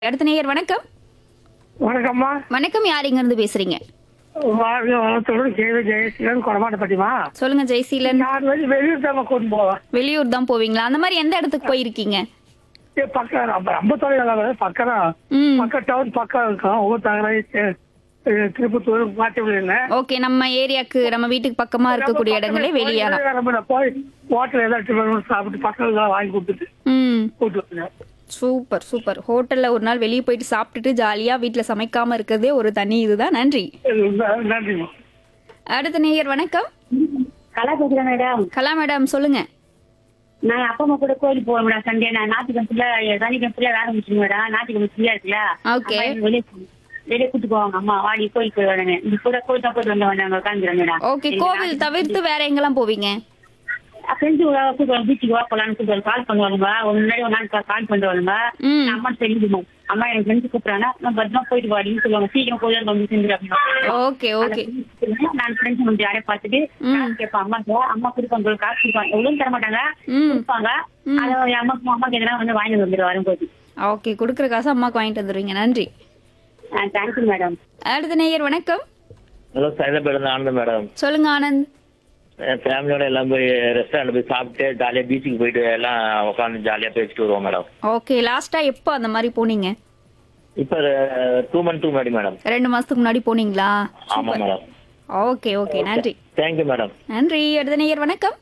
அடுத்த நேயர் வணக்கம் வணக்கம்மா வணக்கம் யார் இங்க இருந்து பேசுறீங்க வாழ்க வளத்துடன் ஜெய ஜெயசீலன் கொடமாட்டப்பட்டிமா சொல்லுங்க ஜெயசீலன் நான் வந்து வெளியூர் தான் கூட்டு போவேன் வெளியூர் தான் போவீங்களா அந்த மாதிரி எந்த இடத்துக்கு போயிருக்கீங்க ஏ, பக்கம் ரொம்ப ரொம்ப தொழில் பக்கம் தான் ம் பக்கம் டவுன் பக்கம் இருக்கும் ஒவ்வொரு தகராறு திருப்பத்தூர் மாற்றி விடுங்க ஓகே நம்ம ஏரியாக்கு நம்ம வீட்டுக்கு பக்கமா இருக்கக்கூடிய இடங்களே வெளியாலாம் போய் ஹோட்டல் ஏதாச்சும் சாப்பிட்டு பசங்களுக்கு வாங்கி கொடுத்துட்டு ம் கூட்டு வருவேன் சூப்பர் சூப்பர் ஹோட்டல்ல ஒரு நாள் வெளியே போயிட்டு சாப்பிட்டுட்டு ஜாலியா வீட்ல சமைக்காம இருக்கிறதே ஒரு தனி இதுதான் நன்றி நன்றிம்மா அடுத்த நேயர் வணக்கம் கலா பேசுறேன் மேடம் கலா மேடம் சொல்லுங்க நான் அப்பா அம்மா கூட கோயிலுக்கு போவேன் மேடம் சண்டே நான் ஞாயிற்றுக்கிழமை சனிக்கிழமை ஃபுல்லா வேலை முடிச்சுங்க மேடம் ஞாயிற்றுக்கிழமை ஃப்ரீயா இருக்குல்ல Okay. அப்பா என்னை வெளியே வெளியே கூட்டு போவாங்க அம்மா வாடி கோயிலுக்கு போய் வரேன் இந்த கூட கோயில் தான் போயிட்டு வந்தேன் நாங்க உட்காந்துக்கிறேன் மேடம் ஓகே கோவில் தவிர்த்து வேற எங்கெல்லாம் போவீங்க ஃப்ரெண்ட்ஸ் கூப்பிடுவாங்க பீச்சுக்கு வா போலான்னு கூப்பிடுவாங்க கால் பண்ணுவாங்க ஒரு முன்னாடி ஒரு நாள் கால் பண்ணுவாங்க ம். நான் அம்மா தெரிஞ்சுமா அம்மா எனக்கு ஃப்ரெண்ட்ஸ் கூப்பிடுறாங்க நான் பத்திரமா போயிட்டு வாடின்னு சொல்லுவாங்க சீக்கிரம் கோயில் வந்து செஞ்சு அப்படின்னு ஓகே ஓகே நான் ஃப்ரெண்ட்ஸ் வந்து யாரையும் பார்த்துட்டு காசு கேட்பேன் அம்மா அம்மா கொடுப்பாங்க காசு கொடுப்பாங்க எவ்வளவு தர மாட்டாங்க ம் கொடுப்பாங்க அதை என் அம்மாக்கு அம்மாக்கு எதனா வந்து வாங்கி வந்துடும் வரும்போது ஓகே கொடுக்குற காசு அம்மாக்கு வாங்கிட்டு வந்துடுவீங்க நன்றி தேங்க்யூ மேடம் அடுத்த நேயர் வணக்கம் ஹலோ சைதாபேட் இருந்து ஆனந்த் மேடம் சொல்லுங்க ஆனந்த் என் ஃபேமிலியோட எல்லாம் போய் ரெஸ்டாரண்ட் போய் சாப்பிட்டு ஜாலியாக பீச்சுக்கு போயிட்டு எல்லாம் உட்காந்து ஜாலியாக பேசிட்டு வருவோம் மேடம் ஓகே லாஸ்டா எப்போ அந்த மாதிரி போனீங்க இப்போ டூ மந்த் டூ முன்னாடி மேடம் ரெண்டு மாசத்துக்கு முன்னாடி போனீங்களா ஆமாம் மேடம் ஓகே ஓகே நன்றி தேங்க்யூ மேடம் நன்றி அடுத்த நேயர் வணக்கம்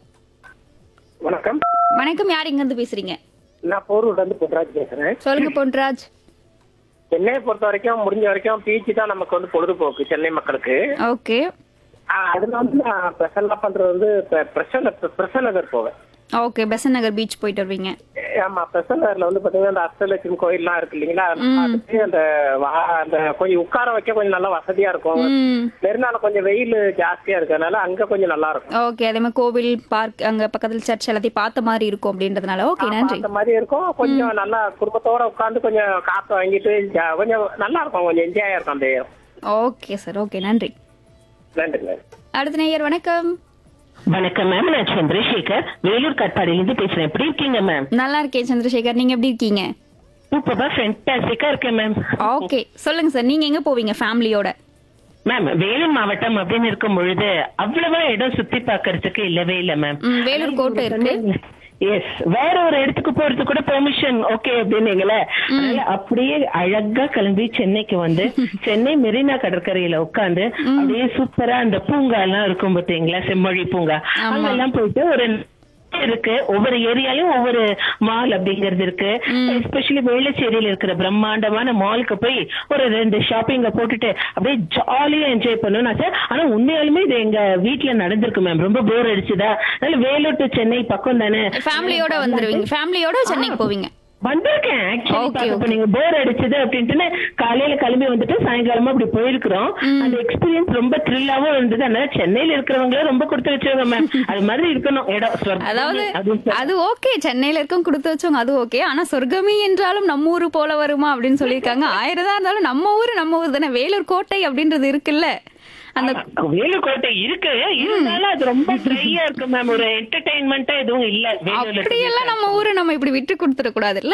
வணக்கம் வணக்கம் யார் இங்க இருந்து பேசுறீங்க நான் போரூர்ல இருந்து பொன்ராஜ் பேசுறேன் சொல்லுங்க பொன்ராஜ் சென்னையை பொறுத்த வரைக்கும் முடிஞ்ச வரைக்கும் பீச் தான் நமக்கு வந்து பொழுதுபோக்கு சென்னை மக்களுக்கு ஓகே ஆஹ் அதுல வந்து நான் ஸ்பெஷலா பண்றது வந்து பிரசன்ன பிரசன் நகர் போவேன் ஓகே பெசன் நகர் பீச் போயிட்டு வருவீங்க ஆமா பிரசன் நகர்ல வந்து பாத்தீங்கன்னா அந்த அஷ்டலட்சுமி கோயில்லாம் இருக்கு இல்லைங்களா அதுக்கு அந்த வா- அந்த கொஞ்சம் உட்கார வைக்க கொஞ்சம் நல்லா வசதியா இருக்கும் ம் மெரினால கொஞ்சம் வெயில் ஜாஸ்தியா இருக்கறனால அங்க கொஞ்சம் நல்லா இருக்கும் ஓகே அதே மாதிரி கோவில் பார்க் அங்க பக்கத்துல சர்ச் எல்லாத்தையும் பார்த்த மாதிரி இருக்கும் அப்படின்றதுனால ஓகே நன்றி அந்த மாதிரி இருக்கும் கொஞ்சம் நல்லா குடும்பத்தோட உட்கார்ந்து கொஞ்சம் காத்து வாங்கிட்டு ஜா- கொஞ்சம் நல்லா இருக்கும் கொஞ்சம் என்ஜாயா இருக்கும் அந்த ஓகே சார் ஓகே நன்றி நன்றி நன்றி அடுத்த நேயர் வணக்கம் வணக்கம் மேம் நான் சந்திரசேகர் வேலூர் கட்பாடியிலிருந்து பேசுறேன் எப்படி இருக்கீங்க மேம் நல்லா இருக்கேன் சந்திரசேகர் நீங்க எப்படி இருக்கீங்க சூப்பரா ஃபென்டாஸ்டிக்கா இருக்கேன் மேம் ஓகே சொல்லுங்க சார் நீங்க எங்க போவீங்க ஃபேமிலியோட மேம் வேலூர் மாவட்டம் அப்படின்னு இருக்கும் பொழுது அவ்வளவா இடம் சுத்தி பார்க்கறதுக்கு இல்லவே இல்ல மேம் ம், வேலூர் கோட்டை இருக்கு எஸ் வேற ஒரு இடத்துக்கு போறதுக்கு கூட பெர்மிஷன் ஓகே அப்படின்னீங்களே அதனால அப்படியே அழகா கிளம்பி சென்னைக்கு வந்து சென்னை மெரினா கடற்கரையில உட்காந்து அப்படியே சூப்பரா அந்த பூங்கா எல்லாம் இருக்கும் பாத்தீங்களா செம்மொழி பூங்கா ஆமா. அங்கெல்லாம் போயிட்டு ஒரு இருக்கு ஒவ்வொரு ஏரியாலயும் ஒவ்வொரு மால் அப்படிங்கறது இருக்கு எஸ்பெஷலி வேளச்சேரியில இருக்கிற பிரம்மாண்டமான மாலுக்கு போய் ஒரு ரெண்டு ஷாப்பிங்க போட்டுட்டு அப்படியே ஜாலியா என்ஜாய் பண்ணணும் ஆசை ஆனா உண்மையாலுமே இது எங்க வீட்ல நடந்திருக்கு மேம் ரொம்ப போர் அடிச்சுதா அதனால வேலூர் டு சென்னை பக்கம் தானே ஃபேமிலியோட வந்துருவீங்க ஃபேமிலியோட சென்னைக்கு போவீங்க வந்திருக்கேன் Okay, ஆக்சுவலி இப்ப நீங்க போர் அடிச்சது அப்படின்ட்டு காலையில கிளம்பி வந்துட்டு சாயங்காலமா அப்படி போயிருக்கிறோம் அந்த எக்ஸ்பீரியன்ஸ் ரொம்ப த்ரில்லாவும் இருந்தது அதனால சென்னையில இருக்கிறவங்கள ரொம்ப கொடுத்து வச்சவங்க மேம் அது மாதிரி இருக்கணும் இடம் சொர்க்கம். அதாவது அதுவும் சரி. அது ஓகே சென்னையில இருக்கும் கொடுத்து வச்சவங்க அது ஓகே ஆனா சொர்க்கமே என்றாலும் நம்ம ஊரு போல வருமா அப்படின்னு சொல்லியிருக்காங்க ஆயிரம் தான் இருந்தாலும் நம்ம ஊரு நம்ம ஊர் தானே வேலூர் கோட்டை அப்படின்றது இருக்குல்ல அந்த வேலூர் கோட்டை இருக்கு இருந்தாலும் அது ரொம்ப ட்ரையா இருக்கு மேம் ஒரு என்டர்டைன்மெண்டா எதுவும் இல்ல வேலூர்ல அப்படியெல்லாம் நம்ம ஊரை நம்ம இப்படி விட்டு கொடுத்துட கூடாதுல்ல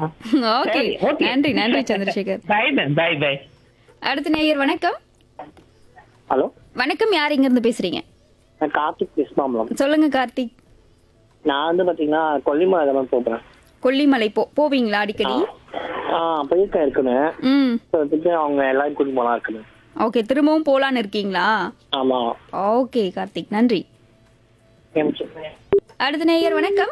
ஓகே சரி, okay. நன்றி நன்றி Chandrasekhar bye ma'am bye bye அடுத்த நேயர் வணக்கம் ஹலோ வணக்கம் யார் இங்க இருந்து பேசுறீங்க நான் கார்த்திக் பேசுமாமலம் சொல்லுங்க கார்த்திக் நான் வந்து பாத்தீங்கன்னா கொல்லிமலை தான் போறேன் கொல்லிமலை போ போவீங்களா அடிக்கடி ஆ போயிருக்கேன் இருக்குன்னு ம் திருப்பி அவங்க எல்லாரும் கூட்டிட்டு போலாம் இருக்குன்னு ஓகே திரும்பவும் போலான்னு இருக்கீங்களா ஆமா ஓகே கார்த்திக் நன்றி அடுத்த நேயர் வணக்கம்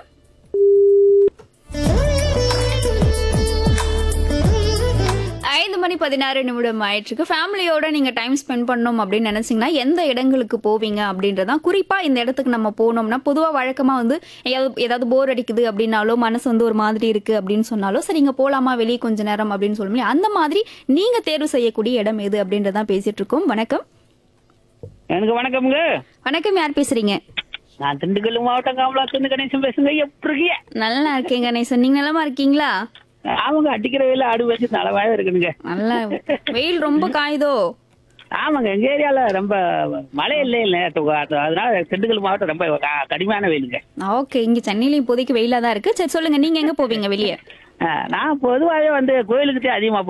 ஐந்து மணி பதினாறு நிமிடம் ஆயிடுச்சு ஃபேமிலியோட நீங்க டைம் ஸ்பெண்ட் பண்ணணும் அப்படின்னு நினைச்சீங்கன்னா எந்த இடங்களுக்கு போவீங்க அப்படின்றதான் குறிப்பா இந்த இடத்துக்கு நம்ம போனோம்னா பொதுவா வழக்கமா வந்து ஏதாவது ஏதாவது போர் அடிக்குது அப்படின்னாலோ மனசு வந்து ஒரு மாதிரி இருக்கு அப்படின்னு சொன்னாலோ சரி இங்க போலாமா வெளியே கொஞ்ச நேரம் அப்படின்னு சொல்லுவோம் அந்த மாதிரி நீங்க தேர்வு செய்யக்கூடிய இடம் எது அப்படின்றதான் பேசிட்டு இருக்கோம் வணக்கம் எனக்கு வணக்கம்ங்க வணக்கம் யார் பேசுறீங்க நான் திண்டுக்கல் மாவட்டம் காமலாத்துலேருந்து கணேசன் பேசுங்க எப்படி இருக்கீங்க நல்லா இருக்கேன் கணேசன் நீங்க நலமா இருக்கீங்களா ஆமாங்க அடிக்கிற வெயில ஆடு வச்சு நலவாக இருக்குதுங்க நல்லா வெயில் ரொம்ப காயுதோ ஆமாங்க எங்க ஏரியால ரொம்ப மழை இல்லை இல்லை அதனால திண்டுக்கல் மாவட்டம் ரொம்ப க- கடுமையான வெயிலுங்க ஓகே இங்க சென்னையில இப்போதைக்கு வெயிலா தான் இருக்கு சரி சொல்லுங்க நீங்க எங்க போவீங்க வெளியே ஆ, நான் பொதுவாகவே வந்து கோயிலுக்கு அதிகமா